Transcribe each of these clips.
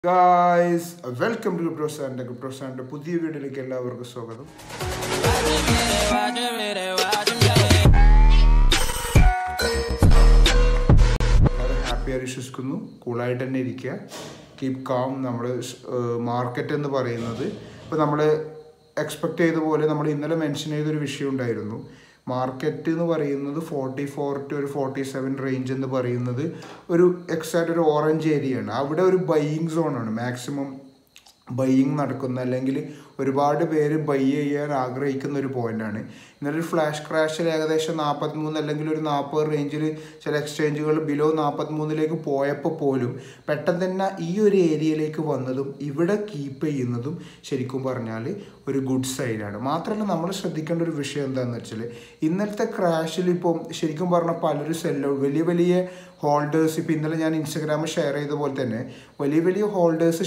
guys welcome to crypto സാറിൻ്റെ crypto സാറിൻ്റെ പുതിയ വീഡിയോയിലേക്ക് എല്ലാവർക്കും സ്വാഗതം വളരെ ഹാപ്പിയായി വിശ്വസിക്കുന്നു കൂളായിട്ട് തന്നെ ഇരിക്കുക കീപ് കാം നമ്മൾ മാർക്കറ്റ് എന്ന് പറയുന്നത് ഇപ്പോൾ നമ്മൾ എക്സ്പെക്ട് ചെയ്ത പോലെ നമ്മൾ ഇന്നലെ മെൻഷൻ ചെയ്തൊരു വിഷയം ഉണ്ടായിരുന്നു മാർക്കറ്റ് എന്ന് പറയുന്നത് ഫോർട്ടി ഫോർ ടു ഒരു ഫോർട്ടി സെവൻ റേഞ്ച് എന്ന് പറയുന്നത് ഒരു എക്സാക്ട് ഒരു ഓറഞ്ച് ഏരിയയാണ് അവിടെ ഒരു ബൈയിങ് സോണാണ് മാക്സിമം ബൈയിങ് നടക്കുന്ന അല്ലെങ്കിൽ ഒരുപാട് പേര് ബൈ ചെയ്യാൻ ആഗ്രഹിക്കുന്ന ഒരു പോയിന്റാണ് ഇന്നലെ ഒരു ഫ്ലാഷ് ക്രാഷിൽ ഏകദേശം നാൽപ്പത്തിമൂന്ന് അല്ലെങ്കിൽ ഒരു നാൽപ്പത് റേഞ്ചിൽ ചില എക്സ്ചേഞ്ചുകൾ ബിലോ നാൽപ്പത്തിമൂന്നിലേക്ക് പോയപ്പോൾ പോലും പെട്ടെന്ന് തന്നെ ഈ ഒരു ഏരിയയിലേക്ക് വന്നതും ഇവിടെ കീപ്പ് ചെയ്യുന്നതും ശരിക്കും പറഞ്ഞാൽ ഒരു ഗുഡ് സൈഡാണ് മാത്രമല്ല നമ്മൾ ശ്രദ്ധിക്കേണ്ട ഒരു വിഷയം എന്താണെന്ന് വെച്ചാൽ ഇന്നലത്തെ ക്രാഷിൽ ഇപ്പം ശരിക്കും പറഞ്ഞാൽ പലരും സെല്ലോ വലിയ വലിയ ഹോൾഡേഴ്സ് ഇപ്പം ഇന്നലെ ഞാൻ ഇൻസ്റ്റഗ്രാമിൽ ഷെയർ ചെയ്ത പോലെ തന്നെ വലിയ വലിയ ഹോൾഡേഴ്സ്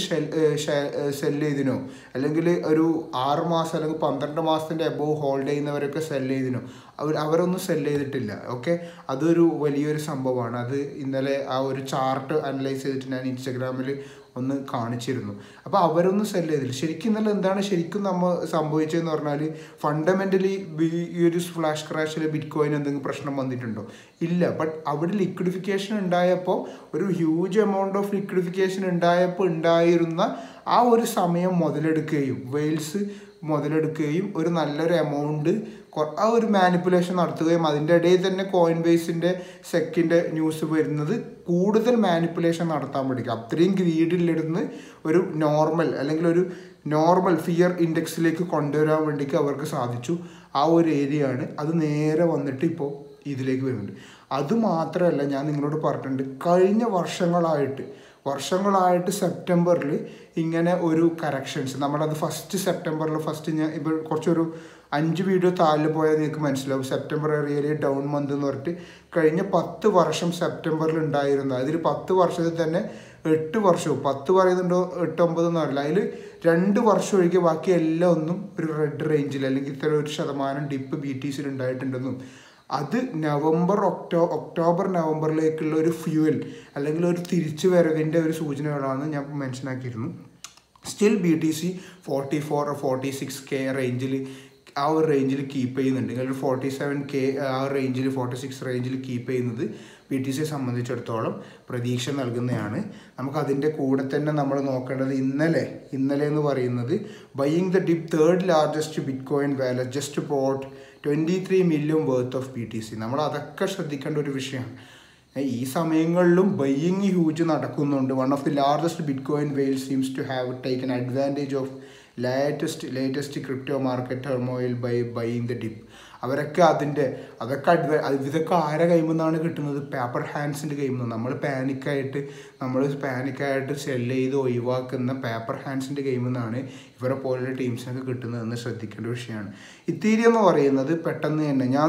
സെല് ചെയ്തിനോ അല്ലെങ്കിൽ ഒരു ആറ് മാസം അല്ലെങ്കിൽ പന്ത്രണ്ട് മാസത്തിൻ്റെ എബോവ് ഹോൾഡ് ചെയ്യുന്നവരൊക്കെ സെല് ചെയ്തിനോ അവർ അവരൊന്നും സെല് ചെയ്തിട്ടില്ല ഓക്കെ അതൊരു വലിയൊരു സംഭവമാണ് അത് ഇന്നലെ ആ ഒരു ചാർട്ട് അനലൈസ് ചെയ്തിട്ട് ഞാൻ ഇൻസ്റ്റഗ്രാമിൽ ഒന്ന് കാണിച്ചിരുന്നു അപ്പോൾ അവരൊന്നും സെല് ചെയ്തില്ല ശരിക്കും ഇന്നലെ എന്താണ് ശരിക്കും നമ്മൾ സംഭവിച്ചതെന്ന് പറഞ്ഞാൽ ഫണ്ടമെൻ്റലി ഈ ഒരു ഫ്ലാഷ് ക്രാഷിൽ ബിറ്റ് കോയിൻ എന്തെങ്കിലും പ്രശ്നം വന്നിട്ടുണ്ടോ ഇല്ല ബട്ട് അവിടെ ലിക്വിഡിഫിക്കേഷൻ ഉണ്ടായപ്പോൾ ഒരു ഹ്യൂജ് എമൗണ്ട് ഓഫ് ലിക്വിഡിഫിക്കേഷൻ ഉണ്ടായപ്പോൾ ഉണ്ടായിരുന്ന ആ ഒരു സമയം മുതലെടുക്കുകയും വെയിൽസ് മുതലെടുക്കുകയും ഒരു നല്ലൊരു എമൗണ്ട് ആ ഒരു മാനിപ്പുലേഷൻ നടത്തുകയും അതിൻ്റെ ഇടയിൽ തന്നെ കോയിൻ ബേസിൻ്റെ സെക്കിൻ്റെ ന്യൂസ് വരുന്നത് കൂടുതൽ മാനിപ്പുലേഷൻ നടത്താൻ പഠിക്കും അത്രയും ഗ്രീഡിലിരുന്ന് ഒരു നോർമൽ അല്ലെങ്കിൽ ഒരു നോർമൽ ഫിയർ ഇൻഡെക്സിലേക്ക് കൊണ്ടുവരാൻ വേണ്ടിക്ക് അവർക്ക് സാധിച്ചു ആ ഒരു ഏരിയ ആണ് അത് നേരെ വന്നിട്ട് ഇപ്പോൾ ഇതിലേക്ക് വരുന്നുണ്ട് അതുമാത്രമല്ല ഞാൻ നിങ്ങളോട് പറഞ്ഞിട്ടുണ്ട് കഴിഞ്ഞ വർഷങ്ങളായിട്ട് വർഷങ്ങളായിട്ട് സെപ്റ്റംബറിൽ ഇങ്ങനെ ഒരു കറക്ഷൻസ് നമ്മളത് ഫസ്റ്റ് സെപ്റ്റംബറിൽ ഫസ്റ്റ് ഞാൻ ഇപ്പോൾ കുറച്ചൊരു അഞ്ച് വീഡിയോ താഴെ പോയാൽ നിങ്ങൾക്ക് മനസ്സിലാവും സെപ്റ്റംബർ റിയലി ഡൗൺ മന്ത് എന്ന് പറഞ്ഞിട്ട് കഴിഞ്ഞ പത്ത് വർഷം സെപ്റ്റംബറിൽ ഉണ്ടായിരുന്ന അതിൽ പത്ത് വർഷത്തിൽ തന്നെ എട്ട് വർഷവും പത്ത് പറയുന്നുണ്ടോ എട്ട് ഒമ്പത് എന്ന് പറയില്ല അതിൽ രണ്ട് വർഷം ഒഴികെ ബാക്കി എല്ലാം ഒന്നും ഒരു റെഡ് റേഞ്ചിൽ അല്ലെങ്കിൽ ഇത്ര ഒരു ശതമാനം ഡിപ്പ് ബി ടി സിയിൽ ഉണ്ടായിട്ടുണ്ടെന്നും അത് നവംബർ ഒക്ടോ ഒക്ടോബർ നവംബറിലേക്കുള്ള ഒരു ഫ്യൂവൽ അല്ലെങ്കിൽ ഒരു തിരിച്ചു വരവിൻ്റെ ഒരു സൂചനകളാണ് ഞാൻ മെൻഷൻ ആക്കിയിരുന്നു still B T C forty four forty six K റേഞ്ചിൽ ആ ഒരു റേഞ്ചിൽ കീപ്പ് ചെയ്യുന്നുണ്ട് അല്ലെങ്കിൽ ഫോർട്ടി സെവൻ കെ ആ റേഞ്ചിൽ ഫോർട്ടി സിക്സ് റേഞ്ചിൽ കീപ്പ് ചെയ്യുന്നത് പി ടി സിയെ സംബന്ധിച്ചിടത്തോളം പ്രതീക്ഷ നൽകുന്നതാണ് നമുക്ക് അതിൻ്റെ കൂടെ തന്നെ നമ്മൾ നോക്കേണ്ടത് ഇന്നലെ ഇന്നലെ എന്ന് പറയുന്നത് buying the dip third largest bitcoin wallet just bought twenty three million worth of B T C നമ്മൾ അതൊക്കെ ശ്രദ്ധിക്കേണ്ട ഒരു വിഷയമാണ് ഈ സമയങ്ങളിലും ബയ്യിങ് ഹ്യൂജ് നടക്കുന്നുണ്ട് one of the largest bitcoin whale seems to have taken advantage of latest latest crypto market turmoil by buying the dip അവരൊക്കെ അതിൻ്റെ അതൊക്കെ അഡ്വാ ഇതൊക്കെ ആരെ കയ്യിൽ നിന്നാണ് കിട്ടുന്നത് പേപ്പർ ഹാൻഡ്സിൻ്റെ കയ്യിൽ നിന്ന് നമ്മൾ പാനിക്കായിട്ട് നമ്മൾ പാനിക്കായിട്ട് സെല്ല് ചെയ്ത് ഒഴിവാക്കുന്ന പേപ്പർ ഹാൻഡ്സിൻ്റെ കയ്യിൽ നിന്നാണ് ഇവരെ പോലുള്ള ടീംസിനൊക്കെ കിട്ടുന്നതെന്ന് ശ്രദ്ധിക്കേണ്ട വിഷയമാണ് ഇത്തീരി എന്ന് പറയുന്നത് പെട്ടെന്ന് തന്നെ ഞാൻ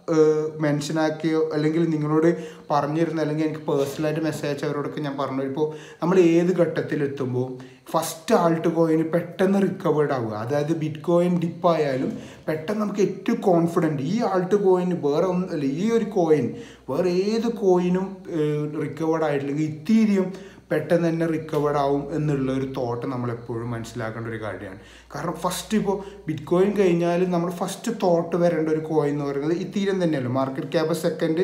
മെൻഷനാക്കിയോ അല്ലെങ്കിൽ നിങ്ങളോട് പറഞ്ഞിരുന്ന അല്ലെങ്കിൽ എനിക്ക് പേഴ്സണലായിട്ട് മെസ്സേജ് അയച്ചവരോടൊക്കെ ഞാൻ പറഞ്ഞു ഇപ്പോൾ നമ്മൾ ഏത് ഘട്ടത്തിലെത്തുമ്പോൾ ഫസ്റ്റ് ആൾട്ട് കോയിന് പെട്ടെന്ന് റിക്കവേർഡ് ആവുക അതായത് ബിറ്റ് കോയിൻ ഡിപ്പായാലും പെട്ടെന്ന് നമുക്ക് ഏറ്റവും കോൺഫിഡൻറ്റ് ഈ ആൾട്ട് കോയിൻ വേറെ ഒന്നും അല്ല ഈ ഒരു കോയിൻ വേറെ ഏത് കോയിനും റിക്കവേർഡ് ആയിട്ടില്ലെങ്കിൽ ഇത്തീരിയും പെട്ടെന്ന് തന്നെ റിക്കവേർഡ് ആവും എന്നുള്ള ഒരു തോട്ട് നമ്മൾ എപ്പോഴും മനസ്സിലാക്കേണ്ട ഒരു കാര്യമാണ് കാരണം ഫസ്റ്റ് ഇപ്പോൾ ബിറ്റ് കോയിൻ കഴിഞ്ഞാൽ നമ്മൾ ഫസ്റ്റ് തോട്ട് വരേണ്ട ഒരു കോയിൻ എന്ന് പറയുന്നത് ഇത്തീരം തന്നെയല്ലോ market cap second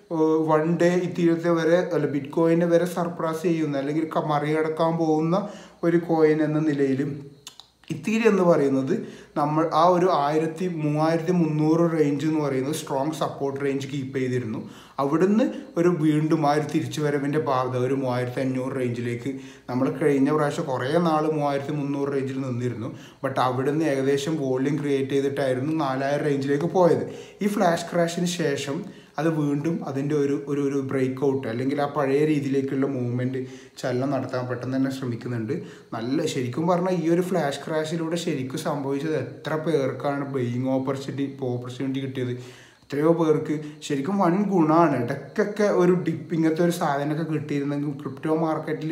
one day ഇത്തീരത്തെ വരെ അല്ല ബിറ്റ് കോയിനെ വരെ സർപ്രാസ് ചെയ്യുന്ന അല്ലെങ്കിൽ മറികടക്കാൻ പോകുന്ന ഒരു കോയിൻ എന്ന നിലയിലും ഇത്തിരി എന്ന് പറയുന്നത് നമ്മൾ ആ ഒരു ആയിരത്തി മൂവായിരത്തി മുന്നൂറ് റേഞ്ച് എന്ന് പറയുന്നത് സ്ട്രോങ് സപ്പോർട്ട് റേഞ്ച് കീപ്പ് ചെയ്തിരുന്നു അവിടുന്ന് ഒരു വീണ്ടും ആ ഒരു തിരിച്ചുവരവിൻ്റെ പാത ഒരു മൂവായിരത്തി അഞ്ഞൂറ് റേഞ്ചിലേക്ക് നമ്മൾ കഴിഞ്ഞ പ്രാവശ്യം കുറേ നാൾ മൂവായിരത്തി മുന്നൂറ് റേഞ്ചിൽ നിന്നിരുന്നു ബട്ട് അവിടുന്ന് ഏകദേശം വോള്യൂം ക്രിയേറ്റ് ചെയ്തിട്ടായിരുന്നു നാലായിരം റേഞ്ചിലേക്ക് പോയത് ഈ ഫ്ലാഷ് ക്രാഷിന് ശേഷം അത് വീണ്ടും അതിൻ്റെ ഒരു ഒരു ഒരു ബ്രേക്ക് ഔട്ട് അല്ലെങ്കിൽ ആ പഴയ രീതിയിലേക്കുള്ള മൂവ്മെൻറ്റ് ചലനം നടത്താൻ പെട്ടെന്ന് തന്നെ ശ്രമിക്കുന്നുണ്ട് നല്ല ശരിക്കും പറഞ്ഞാൽ ഈ ഒരു ഫ്ലാഷ് ക്രാഷിലൂടെ ശരിക്കും സംഭവിച്ചത് എത്ര പേർക്കാണ് ബെയിങ് ഓപ്പർച്യൂണിറ്റി ഓപ്പർച്യൂണിറ്റി കിട്ടിയത് എത്രയോ പേർക്ക് ശരിക്കും വൻ ഗുണമാണ് ഇടയ്ക്കൊക്കെ ഒരു ഡിപ്പ് ഇങ്ങനത്തെ ഒരു സാധനമൊക്കെ കിട്ടിയിരുന്നെങ്കിൽ ക്രിപ്റ്റോ മാർക്കറ്റിൽ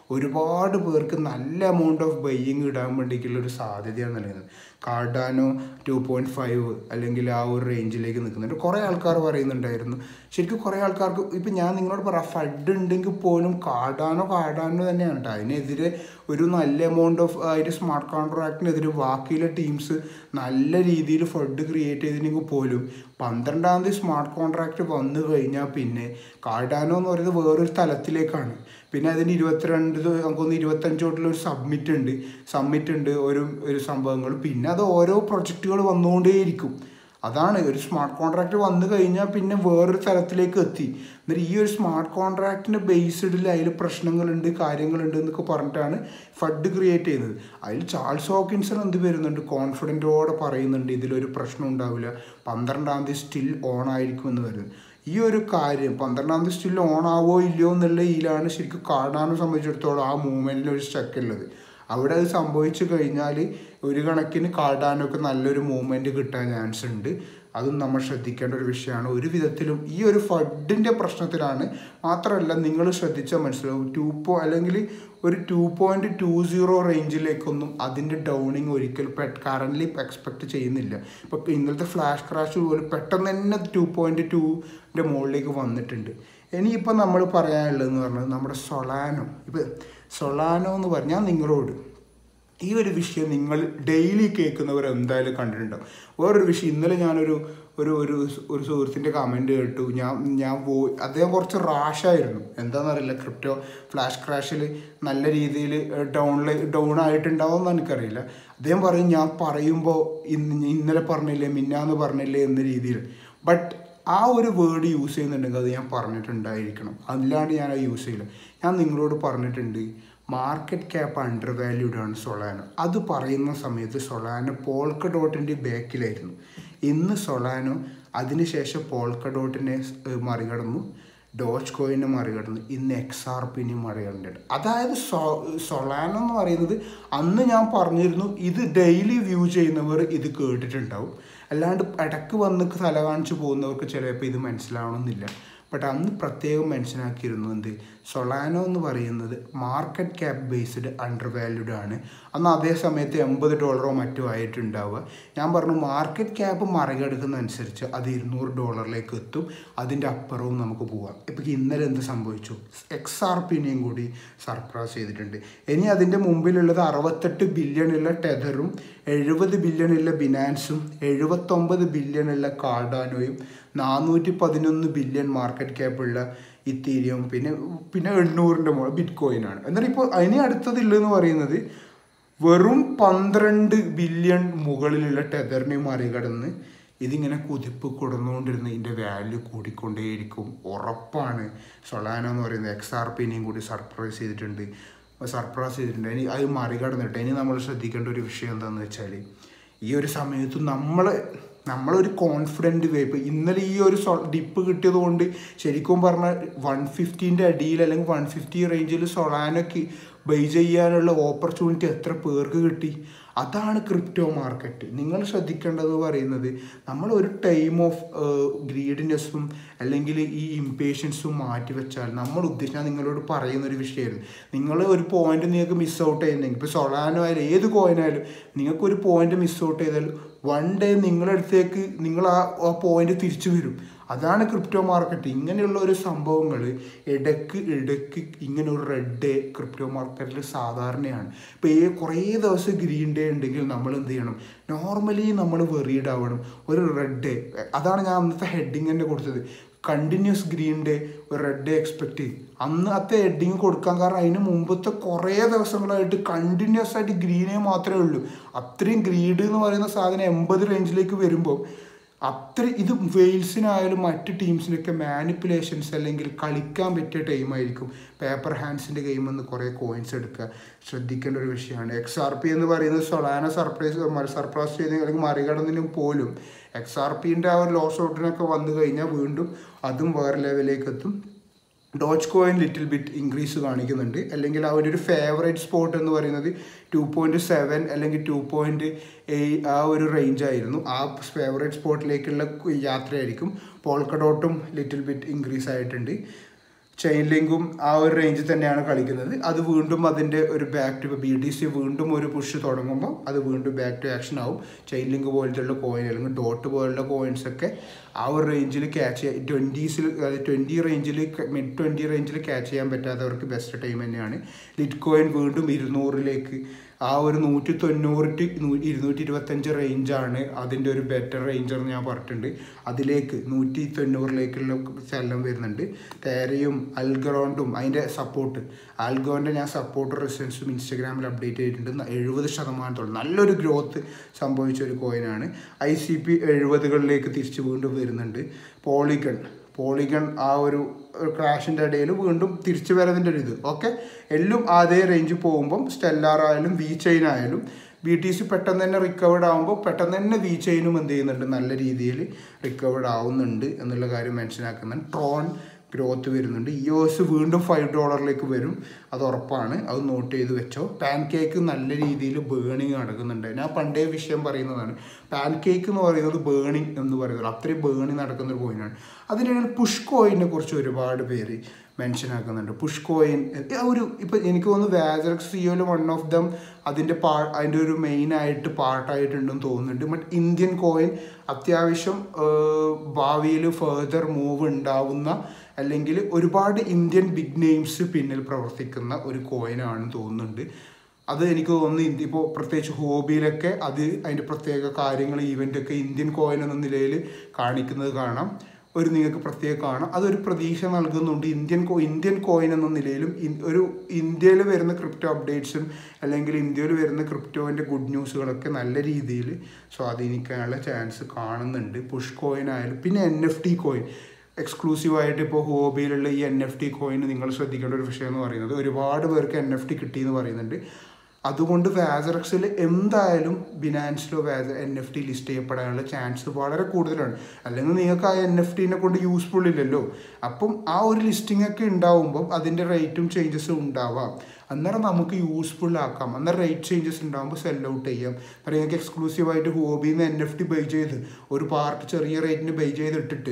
ഒരുപാട് പേർക്ക് നല്ല എമൗണ്ട് ഓഫ് ബയ്യിങ് ഇടാൻ വേണ്ടിയിട്ടുള്ള ഒരു സാധ്യതയാണ് നൽകുന്നത് കാർഡാനോ ടു പോയിൻറ്റ് ഫൈവ് അല്ലെങ്കിൽ ആ ഒരു റേഞ്ചിലേക്ക് നിൽക്കുന്നുണ്ട് കുറേ ആൾക്കാർ പറയുന്നുണ്ടായിരുന്നു ശരിക്കും കുറേ ആൾക്കാർക്ക് ഇപ്പം ഞാൻ നിങ്ങളോട് പറയാം ഫഡ് ഉണ്ടെങ്കിൽ പോലും കാർഡാനോ കാർഡാനോ തന്നെയാണ് കേട്ടോ അതിനെതിരെ ഒരു നല്ല എമൗണ്ട് ഓഫ് അതിൻ്റെ സ്മാർട്ട് കോൺട്രാക്റ്റിനെതിരെ ബാക്കിയുള്ള ടീംസ് നല്ല രീതിയിൽ ഫഡ് ക്രിയേറ്റ് ചെയ്തിട്ടുണ്ടെങ്കിൽ പോലും പന്ത്രണ്ടാം തീയതി സ്മാർട്ട് കോൺട്രാക്റ്റ് വന്നു കഴിഞ്ഞാൽ പിന്നെ കാർഡാനോ എന്ന് പറയുന്നത് വേറൊരു തലത്തിലേക്കാണ് പിന്നെ അതിന് ഇരുപത്തിരണ്ട് നമുക്കൊന്ന് ഇരുപത്തഞ്ച് തൊട്ടുള്ള ഒരു സബ്മിറ്റ് ഉണ്ട് സബ്മിറ്റ് ഉണ്ട് ഒരു ഒരു സംഭവങ്ങൾ പിന്നെ അത് ഓരോ പ്രൊജക്റ്റുകൾ വന്നുകൊണ്ടേയിരിക്കും അതാണ് ഒരു സ്മാർട്ട് കോൺട്രാക്ട് വന്നു കഴിഞ്ഞാൽ പിന്നെ വേറൊരു തലത്തിലേക്ക് എത്തി എന്നിട്ട് ഈ ഒരു സ്മാർട്ട് കോൺട്രാക്റ്റിൻ്റെ ബേസ്ഡിൽ അതിൽ പ്രശ്നങ്ങളുണ്ട് കാര്യങ്ങളുണ്ട് എന്നൊക്കെ പറഞ്ഞിട്ടാണ് ഫഡ് ക്രിയേറ്റ് ചെയ്യുന്നത് അതിൽ ചാൾസ് ഹോക്കിൻസൺ എന്ത് വരുന്നുണ്ട് കോൺഫിഡൻറ്റോടെ പറയുന്നുണ്ട് ഇതിലൊരു പ്രശ്നം ഉണ്ടാവില്ല പന്ത്രണ്ടാം തീയതി സ്റ്റിൽ ഓൺ ആയിരിക്കും എന്ന് വരുന്നത് ഈ ഒരു കാര്യം പന്ത്രണ്ടാം തീയതി സ്റ്റിൽ ഓൺ ആവോ ഇല്ലയോ എന്നുള്ള ഇതിലാണ് ശരിക്കും കാർഡാനെ സംബന്ധിച്ചിടത്തോളം ആ മൂവ്മെൻറ്റിൽ ഒരു സ്റ്റക്ക് ഉള്ളത് അവിടെ അത് സംഭവിച്ചു കഴിഞ്ഞാൽ ഒരു കണക്കിന് കാർഡാനൊക്കെ നല്ലൊരു മൂവ്മെൻറ്റ് കിട്ടാൻ ചാൻസ് ഉണ്ട് അതും നമ്മൾ ശ്രദ്ധിക്കേണ്ട ഒരു വിഷയമാണ് ഒരു വിധത്തിലും ഈ ഒരു ഫഡിൻ്റെ പ്രശ്നത്തിലാണ് മാത്രമല്ല നിങ്ങൾ ശ്രദ്ധിച്ചാൽ മനസ്സിലാവും ടു പോ അല്ലെങ്കിൽ ഒരു ടു പോയിൻറ്റ് ടു സീറോ റേഞ്ചിലേക്കൊന്നും അതിൻ്റെ ഡൗണിങ് ഒരിക്കലും കറൻ്റ്ലി എക്സ്പെക്ട് ചെയ്യുന്നില്ല ഇപ്പോൾ ഇന്നലത്തെ ഫ്ലാഷ് ക്രാഷ് പോലും പെട്ടെന്ന് തന്നെ ടു പോയിൻറ്റ് ടുവിൻ്റെ മുകളിലേക്ക് വന്നിട്ടുണ്ട് ഇനിയിപ്പോൾ നമ്മൾ പറയാനുള്ളതെന്ന് പറഞ്ഞാൽ നമ്മുടെ സൊളാനോ ഇപ്പോൾ സൊളാനോ എന്ന് പറഞ്ഞാൽ നിങ്ങളോട് ഈ ഒരു വിഷയം നിങ്ങൾ ഡെയിലി കേൾക്കുന്നവർ എന്തായാലും കണ്ടിട്ടുണ്ടാവും വേറൊരു വിഷയം ഇന്നലെ ഞാനൊരു ഒരു ഒരു ഒരു സുഹൃത്തിൻ്റെ കമൻറ്റ് കേട്ടു ഞാൻ ഞാൻ പോയി അദ്ദേഹം കുറച്ച് റാഷായിരുന്നു എന്താണെന്നറിയില്ല ക്രിപ്റ്റോ ഫ്ലാഷ് ക്രാഷിൽ നല്ല രീതിയിൽ ഡൗണിൽ ഡൗൺ ആയിട്ടുണ്ടാവുമെന്ന് എനിക്കറിയില്ല അദ്ദേഹം പറയും ഞാൻ പറയുമ്പോൾ ഇന്ന് ഇന്നലെ പറഞ്ഞില്ലേ മിന്നാന്ന് പറഞ്ഞില്ലേ എന്ന രീതിയിൽ ബട്ട് ആ ഒരു വേർഡ് യൂസ് ചെയ്യുന്നുണ്ടെങ്കിൽ അത് ഞാൻ പറഞ്ഞിട്ടുണ്ടായിരിക്കണം അല്ലാണ്ട് ഞാൻ അത് യൂസ് ചെയ്യില്ല ഞാൻ നിങ്ങളോട് പറഞ്ഞിട്ടുണ്ട് മാർക്കറ്റ് ക്യാപ്പ് അണ്ടർ വാല്യൂഡ് ആണ് സൊളാനോ അത് പറയുന്ന സമയത്ത് സൊളാനോ പോൾക്ക ഡോട്ടിൻ്റെ ബാക്കിലായിരുന്നു ഇന്ന് സൊളാനോ അതിനുശേഷം പോൾക്ക ഡോട്ടിനെ മറികടന്നു ഡോച്ച് കോയിനെ മറികടന്നു ഇന്ന് എക്സ് ആർ പിനെ മറികടന്നിട്ടുണ്ട് അതായത് സൊ സൊളാനോ എന്ന് പറയുന്നത് അന്ന് ഞാൻ പറഞ്ഞിരുന്നു ഇത് ഡെയിലി വ്യൂ ചെയ്യുന്നവർ ഇത് കേട്ടിട്ടുണ്ടാവും അല്ലാണ്ട് ഇടക്ക് വന്ന് തല കാണിച്ച് പോകുന്നവർക്ക് ചിലപ്പോൾ ഇത് മനസ്സിലാവണമെന്നില്ല ബട്ട് അന്ന് പ്രത്യേകം മെൻഷനാക്കിയിരുന്നു എന്ത് സൊളാനോ എന്ന് പറയുന്നത് market cap based undervalued ആണ് അന്ന് അതേ സമയത്ത് എൺപത് ഡോളറോ മറ്റോ ആയിട്ടുണ്ടാവുക ഞാൻ പറഞ്ഞു മാർക്കറ്റ് ക്യാപ്പ് മറികടക്കുന്നതനുസരിച്ച് അത് ഇരുന്നൂറ് ഡോളറിലേക്ക് എത്തും അതിൻ്റെ അപ്പുറവും നമുക്ക് പോവാം ഇപ്പം ഇന്നലെ എന്ത് സംഭവിച്ചു എക്സ് ആർ പിന്നെയും കൂടി സർപ്രൈസ് ചെയ്തിട്ടുണ്ട് ഇനി അതിൻ്റെ മുമ്പിലുള്ളത് അറുപത്തെട്ട് ബില്യണുള്ള ടെതറും എഴുപത് ബില്യണുള്ള ബിനാൻസും എഴുപത്തൊമ്പത് ബില്യണുള്ള കാർഡാനോയും നാനൂറ്റി പതിനൊന്ന് ബില്യൺ മാർക്കറ്റ് ക്യാപ്പുള്ള ഇത്തീരിയം പിന്നെ പിന്നെ എണ്ണൂറിൻ്റെ മുകളിൽ ബിറ്റ് കോയിനാണ് എന്നാൽ ഇപ്പോൾ അതിന് അടുത്തതില്ലെന്ന് പറയുന്നത് വെറും പന്ത്രണ്ട് ബില്യൺ മുകളിലുള്ള ടെതറിനെ മറികടന്ന് ഇതിങ്ങനെ കുതിപ്പ് കൊടുന്നുകൊണ്ടിരുന്ന ഇതിൻ്റെ വാല്യൂ കൂടിക്കൊണ്ടേയിരിക്കും ഉറപ്പാണ് സൊളാനോ എന്ന് പറയുന്നത് എക്സ് ആർ പിനെയും കൂടി സർപ്രൈസ് ചെയ്തിട്ടുണ്ട് സർപ്രൈസ് ചെയ്തിട്ടുണ്ട് ഇനി അത് മറികടന്നിട്ട് ഇനി നമ്മൾ ശ്രദ്ധിക്കേണ്ട ഒരു വിഷയം എന്താണെന്ന് വെച്ചാൽ ഈ ഒരു സമയത്ത് നമ്മൾ നമ്മളൊരു കോൺഫിഡൻറ്റ് വേ ഇപ്പോൾ ഇന്നലെ ഈ ഒരു ഡിപ്പ് കിട്ടിയത് കൊണ്ട് ശരിക്കും പറഞ്ഞാൽ വൺ ഫിഫ്റ്റീൻ്റെ അടിയിൽ അല്ലെങ്കിൽ വൺ ഫിഫ്റ്റി റേഞ്ചിൽ സൊളാനൊക്കെ ബൈ ചെയ്യാനുള്ള ഓപ്പർച്യൂണിറ്റി എത്ര പേർക്ക് കിട്ടി അതാണ് ക്രിപ്റ്റോ മാർക്കറ്റ് നിങ്ങൾ ശ്രദ്ധിക്കേണ്ടത് പറയുന്നത് നമ്മൾ ഒരു ടൈം ഓഫ് ഗ്രീഡിനെസ്സും അല്ലെങ്കിൽ ഈ ഇംപേഷ്യൻസും മാറ്റി വെച്ചാൽ നമ്മൾ ഉദ്ദേശിച്ചാൽ നിങ്ങളോട് പറയുന്ന ഒരു വിഷയമായിരുന്നു നിങ്ങൾ ഒരു പോയിന്റ് നിങ്ങൾക്ക് മിസ് ഔട്ട് ചെയ്യുന്നെങ്കിൽ ഇപ്പോൾ സൊളാനോ ആയാലും ഏത് കോയിനായാലും നിങ്ങൾക്ക് ഒരു പോയിന്റ് മിസ് ഔട്ട് ചെയ്താൽ വൺ ഡേ നിങ്ങളുടെ അടുത്തേക്ക് നിങ്ങൾ ആ ആ പോയിന്റ് തിരിച്ചു വരും അതാണ് ക്രിപ്റ്റോ മാർക്കറ്റ് ഇങ്ങനെയുള്ള ഒരു സംഭവങ്ങൾ ഇടയ്ക്ക് ഇടയ്ക്ക് ഇങ്ങനെ ഒരു റെഡ് ഡേ ക്രിപ്റ്റോ മാർക്കറ്റിൽ സാധാരണയാണ് ഇപ്പോൾ ഈ കുറേ ദിവസം ഗ്രീൻ ഡേ ഉണ്ടെങ്കിൽ നമ്മൾ എന്ത് ചെയ്യണം നോർമലി നമ്മൾ വെറീഡ് ആവണം ഒരു റെഡ് ഡേ അതാണ് ഞാൻ അന്നത്തെ ഹെഡിങ് തന്നെ കൊടുത്തത് കണ്ടിന്യൂസ് ഗ്രീൻ ഡേ ഒരു റെഡ് ഡേ എക്സ്പെക്ട് ചെയ്യും അന്ന് അത്തെ ഹെഡിങ് കൊടുക്കാൻ കാരണം അതിന് മുമ്പത്തെ കുറേ ദിവസങ്ങളായിട്ട് കണ്ടിന്യൂസ് ആയിട്ട് ഗ്രീനേ മാത്രമേ ഉള്ളൂ അത്രയും ഗ്രീഡ് എന്ന് പറയുന്ന സാധനം എൺപത് റേഞ്ചിലേക്ക് വരുമ്പോൾ അത്ര ഇത് വെയിൽസിനായാലും മറ്റ് ടീംസിനൊക്കെ മാനിപ്പുലേഷൻസ് അല്ലെങ്കിൽ കളിക്കാൻ പറ്റിയ ടൈമായിരിക്കും പേപ്പർ ഹാൻഡ്സിൻ്റെ ഗെയിം എന്ന് കുറേ കോയിൻസ് എടുക്കുക ശ്രദ്ധിക്കേണ്ട ഒരു വിഷയമാണ് എക്സ് ആർ പി എന്ന് പറയുന്നത് സൊളാന സർപ്രൈസ് സർപ്രൈസ് ചെയ്ത് അല്ലെങ്കിൽ മറികടന്നതിനും പോലും എക്സ് ആർ പിൻ്റെ ആ ഒരു ലോസ് ഔട്ടിനൊക്കെ വന്നു കഴിഞ്ഞാൽ വീണ്ടും അതും വേറെ ലെവലിലേക്ക് എത്തും Dogecoin little bit increase കാണിക്കുന്നുണ്ട് അല്ലെങ്കിൽ അവരുടെ ഒരു ഫേവറേറ്റ് സ്പോട്ട് എന്ന് പറയുന്നത് ടു പോയിൻറ്റ് സെവൻ അല്ലെങ്കിൽ ടു പോയിൻറ്റ് ആ ഒരു റേഞ്ച് ആയിരുന്നു ആ ഫേവറേറ്റ് സ്പോട്ടിലേക്കുള്ള യാത്രയായിരിക്കും പോൾക്കഡോട്ടും ലിറ്റിൽ ബിറ്റ് ഇൻക്രീസ് ആയിട്ടുണ്ട് ചെയിൻ ലിങ്കും ആ ഒരു റേഞ്ചിൽ തന്നെയാണ് കളിക്കുന്നത് അത് വീണ്ടും അതിൻ്റെ ഒരു back to B D C വീണ്ടും ഒരു പുഷ് തുടങ്ങുമ്പോൾ അത് വീണ്ടും ബാക്ക് ടു ആക്ഷൻ ആവും ചെയിൻ ലിങ്ക് പോലത്തെയുള്ള കോയിൻ അല്ലെങ്കിൽ ഡോട്ട് പോലുള്ള കോയിൻസ് ഒക്കെ ആ ഒരു റേഞ്ചിൽ ക്യാച്ച് ചെയ്യാൻ ട്വൻറ്റീസിൽ അതായത് ട്വൻറ്റി റേഞ്ചിൽ മിഡ് ട്വൻറ്റി റേഞ്ചിൽ ക്യാച്ച് ചെയ്യാൻ പറ്റാത്തവർക്ക് ബെസ്റ്റ് ടൈം തന്നെയാണ് ലിറ്റ് കോയിൻ വീണ്ടും ഇരുന്നൂറിലേക്ക് ആ ഒരു നൂറ്റി തൊണ്ണൂറ് ടു നൂ- ഇരുന്നൂറ്റി ഇരുപത്തഞ്ച് റേഞ്ചാണ് അതിൻ്റെ ഒരു ബെറ്റർ റേഞ്ച് എന്ന് ഞാൻ പറഞ്ഞിട്ടുണ്ട് അതിലേക്ക് നൂറ്റി തൊണ്ണൂറിലേക്കുള്ള ചലനം വരുന്നുണ്ട് തേരയും അൽഗറോണ്ടും അതിൻ്റെ സപ്പോർട്ട് ആൽഗോൻ്റെ ഞാൻ സപ്പോർട്ട് റെസിസ്റ്റൻസും ഇൻസ്റ്റഗ്രാമിൽ അപ്ഡേറ്റ് ചെയ്തിട്ടുണ്ട് എഴുപത് ശതമാനത്തോളം നല്ലൊരു ഗ്രോത്ത് സംഭവിച്ച ഒരു കോയിനാണ് ഐ സി പി എഴുപതുകളിലേക്ക് തിരിച്ച് വീണ്ടും വരുന്നുണ്ട് പോളിഗൺ പോളിഗൺ ആ ഒരു ക്രാഷിൻ്റെ ഇടയിൽ വീണ്ടും തിരിച്ചു വരതിൻ്റെ ഒരു ഇത് ഓക്കെ എല്ലാം അതേ റേഞ്ച് പോകുമ്പം സ്റ്റെല്ലാർ ആയാലും വി ചെയിൻ ആയാലും ബി ടി സി പെട്ടെന്ന് തന്നെ റിക്കവേർഡ് ആകുമ്പോൾ പെട്ടെന്ന് തന്നെ വി ചെയിനും എന്ത് ചെയ്യുന്നുണ്ട് നല്ല രീതിയിൽ റിക്കവേർഡ് ആവുന്നുണ്ട് എന്നുള്ള കാര്യം മനസ്സിലാക്കുന്നുണ്ട് ട്രോൺ ഗ്രോത്ത് വരുന്നുണ്ട് ഇ എസ് വീണ്ടും ഫൈവ് ഡോളറിലേക്ക് വരും അത് ഉറപ്പാണ് അത് നോട്ട് ചെയ്ത് വെച്ചോ പാൻ കേക്ക് നല്ല രീതിയിൽ ബേണിങ് നടക്കുന്നുണ്ട് ഞാൻ പണ്ടേ വിഷയം പറയുന്നതാണ് പാൻ കേക്ക് എന്ന് പറയുന്നത് ബേണിങ് എന്ന് പറയുന്നത് അത്രയും ബേണിങ് നടക്കുന്ന ഒരു കോയിനാണ് അതിനിടയിൽ പുഷ് കോയിനെ കുറിച്ച് ഒരുപാട് പേര് മെൻഷൻ ആക്കുന്നുണ്ട് പുഷ് കോയിൻ ഒരു ഇപ്പം എനിക്ക് തോന്നുന്നു വാസറക്സ് സിയോയിൽ വൺ ഓഫ് ദം അതിൻ്റെ പാ അതിൻ്റെ ഒരു മെയിൻ ആയിട്ട് പാർട്ടായിട്ടുണ്ടെന്ന് തോന്നുന്നുണ്ട് ബട്ട് ഇന്ത്യൻ കോയിൻ അത്യാവശ്യം ഭാവിയിൽ ഫേർദർ മൂവ് ഉണ്ടാവുന്ന അല്ലെങ്കിൽ ഒരുപാട് ഇന്ത്യൻ ബിഗ് നെയിംസ് പിന്നിൽ പ്രവർത്തിക്കുന്ന ഒരു കോയിനാണെന്ന് തോന്നുന്നുണ്ട് അത് എനിക്ക് തോന്നുന്നു ഇന്ത്യ ഇപ്പോൾ പ്രത്യേകിച്ച് ഹോബിയിലൊക്കെ അത് അതിൻ്റെ പ്രത്യേക കാര്യങ്ങൾ ഈവൻ്റൊക്കെ ഇന്ത്യൻ കോയിൻ എന്ന നിലയിൽ കാണിക്കുന്നത് കാണാം ഒരു നിങ്ങൾക്ക് പ്രത്യേകം കാണാം അതൊരു പ്രതീക്ഷ നൽകുന്നുണ്ട് ഇന്ത്യൻ കോ ഇന്ത്യൻ കോയിൻ എന്ന നിലയിലും ഇൻ- ഒരു ഇന്ത്യയിൽ വരുന്ന ക്രിപ്റ്റോ അപ്ഡേറ്റ്സും അല്ലെങ്കിൽ ഇന്ത്യയിൽ വരുന്ന ക്രിപ്റ്റോൻ്റെ ഗുഡ് ന്യൂസുകളൊക്കെ നല്ല രീതിയിൽ സ്വാധീനിക്കാനുള്ള ചാൻസ് കാണുന്നുണ്ട് പുഷ് കോയിൻ ആയാലും പിന്നെ എൻ എഫ് ടി കോയിൻ എക്സ്ക്ലൂസീവായിട്ട് ഇപ്പോൾ ഹോബിയിലുള്ള ഈ എൻ എഫ് ടി കോയിൻ നിങ്ങൾ ശ്രദ്ധിക്കേണ്ട ഒരു വിഷയം എന്ന് പറയുന്നത് ഒരുപാട് പേർക്ക് എൻ എഫ് ടി കിട്ടിയെന്ന് പറയുന്നുണ്ട് അതുകൊണ്ട് വാസറക്സിൽ എന്തായാലും ബിനാൻസിലോ വാസ എൻ എഫ് ടി ലിസ്റ്റ് ചെയ്യപ്പെടാനുള്ള ചാൻസ് വളരെ കൂടുതലാണ് അല്ലെങ്കിൽ നിങ്ങൾക്ക് ആ എൻ എഫ് ടീനെ കൊണ്ട് യൂസ്ഫുൾ ഇല്ലല്ലോ അപ്പം ആ ഒരു ലിസ്റ്റിംഗ് ഒക്കെ ഉണ്ടാവുമ്പം അതിൻ്റെ റേറ്റും ചേഞ്ചസും ഉണ്ടാവാം അന്നേരം നമുക്ക് യൂസ്ഫുൾ ആക്കാം അന്നേരം റേറ്റ് ചേഞ്ചസ് ഉണ്ടാകുമ്പോൾ സെൽ ഔട്ട് ചെയ്യാം അപ്പോൾ നിങ്ങൾക്ക് എക്സ്ക്ലൂസീവായിട്ട് ഹോബിയിൽ നിന്ന് എൻ എഫ് ടി ബൈ ചെയ്ത് ഒരു പാർട്ട് ചെറിയ റേറ്റിന് ബൈ ചെയ്തിട്ടിട്ട്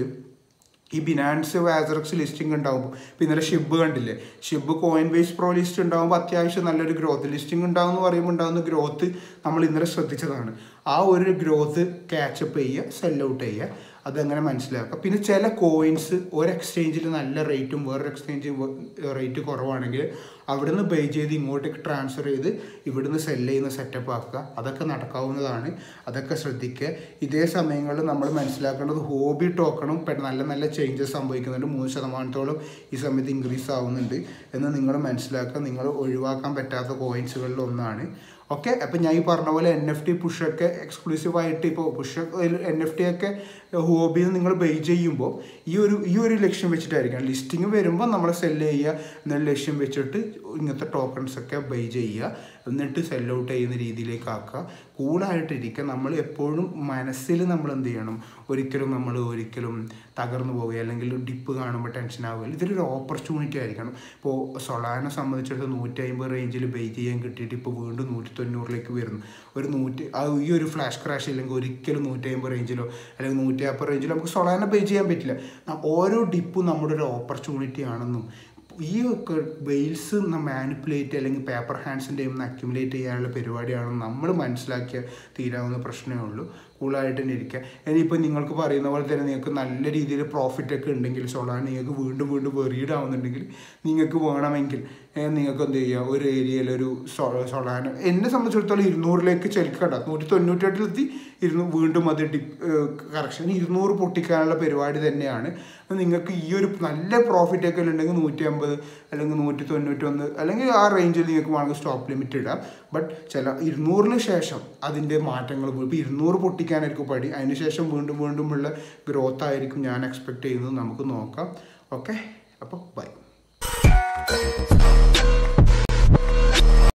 ഈ ബിനാൻസ് വാസറക്സ് ലിസ്റ്റിംഗ് ഉണ്ടാകുമ്പോൾ ഇപ്പം ഇന്നലെ ഷിബ് കണ്ടില്ലേ Shib Coinbase pro list ഉണ്ടാകുമ്പോൾ അത്യാവശ്യം നല്ലൊരു ഗ്രോത്ത് ലിസ്റ്റിംഗ് ഉണ്ടാകും എന്ന് പറയുമ്പോൾ ഉണ്ടാകുന്ന ഗ്രോത്ത് നമ്മൾ ഇന്നലെ ശ്രദ്ധിച്ചതാണ് ആ ഒരു ഗ്രോത്ത് ക്യാച്ചപ്പ് ചെയ്യുക സെൽ ഔട്ട് ചെയ്യുക അതങ്ങനെ മനസ്സിലാക്കുക പിന്നെ ചില കോയിൻസ് ഒരു എക്സ്ചേഞ്ചിൽ നല്ല റേറ്റും വേറൊരു എക്സ്ചേഞ്ച് റേറ്റ് കുറവാണെങ്കിൽ അവിടുന്ന് പേ ചെയ്ത് ഇങ്ങോട്ടേക്ക് ട്രാൻസ്ഫർ ചെയ്ത് ഇവിടുന്ന് സെല് ചെയ്യുന്ന സെറ്റപ്പ് ആക്കുക അതൊക്കെ നടക്കാവുന്നതാണ് അതൊക്കെ ശ്രദ്ധിക്കുക ഇതേ സമയങ്ങളിൽ നമ്മൾ മനസ്സിലാക്കേണ്ടത് ഹോബി ടോക്കണും പെ- നല്ല നല്ല ചേഞ്ചസ് സംഭവിക്കുന്നുണ്ട് മൂന്ന് ശതമാനത്തോളം ഈ സമയത്ത് ഇൻക്രീസ് ആവുന്നുണ്ട് എന്ന് നിങ്ങൾ മനസ്സിലാക്കുക നിങ്ങൾ ഒഴിവാക്കാൻ പറ്റാത്ത കോയിൻസുകളിൽ ഒന്നാണ് ഓക്കെ അപ്പം ഞാൻ ഈ പറഞ്ഞ പോലെ എൻ എഫ് ടി പുഷൊക്കെ എക്സ്ക്ലൂസീവായിട്ട് ഇപ്പോൾ പുഷ് എൻ എഫ് ടി ഒക്കെ ഹോബിയിൽ നിങ്ങൾ ബൈ ചെയ്യുമ്പോൾ ഈ ഒരു ഈ ഒരു ലക്ഷ്യം വെച്ചിട്ടായിരിക്കണം ലിസ്റ്റിംഗ് വരുമ്പോൾ നമ്മൾ സെല്ല് ചെയ്യുക എന്നുള്ള ലക്ഷ്യം വെച്ചിട്ട് ഇങ്ങനത്തെ ടോക്കൺസ് ഒക്കെ ബൈ ചെയ്യുക എന്നിട്ട് സെൽ ഔട്ട് ചെയ്യുന്ന രീതിയിലേക്ക് ആക്കുക കൂളായിട്ടിരിക്കുക നമ്മൾ എപ്പോഴും മനസ്സിൽ നമ്മൾ എന്ത് ചെയ്യണം ഒരിക്കലും നമ്മൾ ഒരിക്കലും തകർന്നു പോവുക അല്ലെങ്കിൽ ഡിപ്പ് കാണുമ്പോൾ ടെൻഷൻ ആവുക ഇതൊരു ഓപ്പർച്യൂണിറ്റി ആയിരിക്കണം ഇപ്പോൾ സൊളാനെ സംബന്ധിച്ചിടത്ത് നൂറ്റി അമ്പത് റേഞ്ചിൽ ബൈ ചെയ്യാൻ കിട്ടിയിട്ട് ഇപ്പോൾ വീണ്ടും നൂറ്റി തൊണ്ണൂറിലേക്ക് വരുന്നു ഒരു നൂറ്റി ആ ഈ ഒരു ഫ്ലാഷ് ക്രാഷ് ഇല്ലെങ്കിൽ ഒരിക്കലും നൂറ്റി അമ്പത് റേഞ്ചിലോ അല്ലെങ്കിൽ നൂറ്റി നാൽപ്പത് റേഞ്ചിലോ നമുക്ക് സൊളാനെ ബൈ ചെയ്യാൻ പറ്റില്ല ന- ഓരോ ഡിപ്പും നമ്മുടെ ഒരു ഓപ്പർച്യൂണിറ്റി ആണെന്നും ഈ ഒക്കെ വെയിൽസ് മാനിപ്പുലേറ്റ് അല്ലെങ്കിൽ പേപ്പർ ഹാൻഡ്സിൻ്റെ നിന്ന് അക്യുമുലേറ്റ് ചെയ്യാനുള്ള പരിപാടിയാണെന്ന് നമ്മൾ മനസ്സിലാക്കിയ തീരാവുന്ന പ്രശ്നമേ ഉള്ളൂ കൂളായിട്ട് തന്നെ ഇരിക്കുക ഇനിയിപ്പോൾ നിങ്ങൾക്ക് പറയുന്ന പോലെ തന്നെ നിങ്ങൾക്ക് നല്ല രീതിയിൽ പ്രോഫിറ്റ് ഒക്കെ ഉണ്ടെങ്കിൽ സോളാൻ നിങ്ങൾക്ക് വീണ്ടും വീണ്ടും വെറീഡ് ആവുന്നുണ്ടെങ്കിൽ നിങ്ങൾക്ക് വേണമെങ്കിൽ ഏഹ്, നിങ്ങൾക്ക് എന്ത് ചെയ്യുക ഒരു ഏരിയയിൽ ഒരു സൊളാൻ എന്നെ സംബന്ധിച്ചിടത്തോളം ഇരുന്നൂറിലേക്ക് ചെലുക്കണ്ട നൂറ്റി തൊണ്ണൂറ്റെട്ടിലെത്തി ഇരുന്നു വീണ്ടും അത് ഡിപ്പ് കറക്ഷൻ ഇരുന്നൂറ് പൊട്ടിക്കാനുള്ള പരിപാടി തന്നെയാണ് അപ്പോൾ നിങ്ങൾക്ക് ഈ ഒരു നല്ല പ്രോഫിറ്റ് ഒക്കെ ഉണ്ടെങ്കിൽ നൂറ്റി അമ്പത് അല്ലെങ്കിൽ നൂറ്റി തൊണ്ണൂറ്റൊന്ന് അല്ലെങ്കിൽ ആ റേഞ്ചിൽ നിങ്ങൾക്ക് വേണമെങ്കിൽ സ്റ്റോപ്പ് ലിമിറ്റ് ഇടാം ബട്ട് ചില ഇരുന്നൂറിന് ശേഷം അതിൻ്റെ മാറ്റങ്ങൾ ഇപ്പോൾ ഇരുന്നൂറ് പൊട്ടിക്കാനായിരിക്കും പടി അതിന് ശേഷം വീണ്ടും വീണ്ടുമുള്ള ഗ്രോത്ത് ആയിരിക്കും ഞാൻ എക്സ്പെക്ട് ചെയ്യുന്നത് നമുക്ക് നോക്കാം ഓക്കെ അപ്പോൾ ബൈ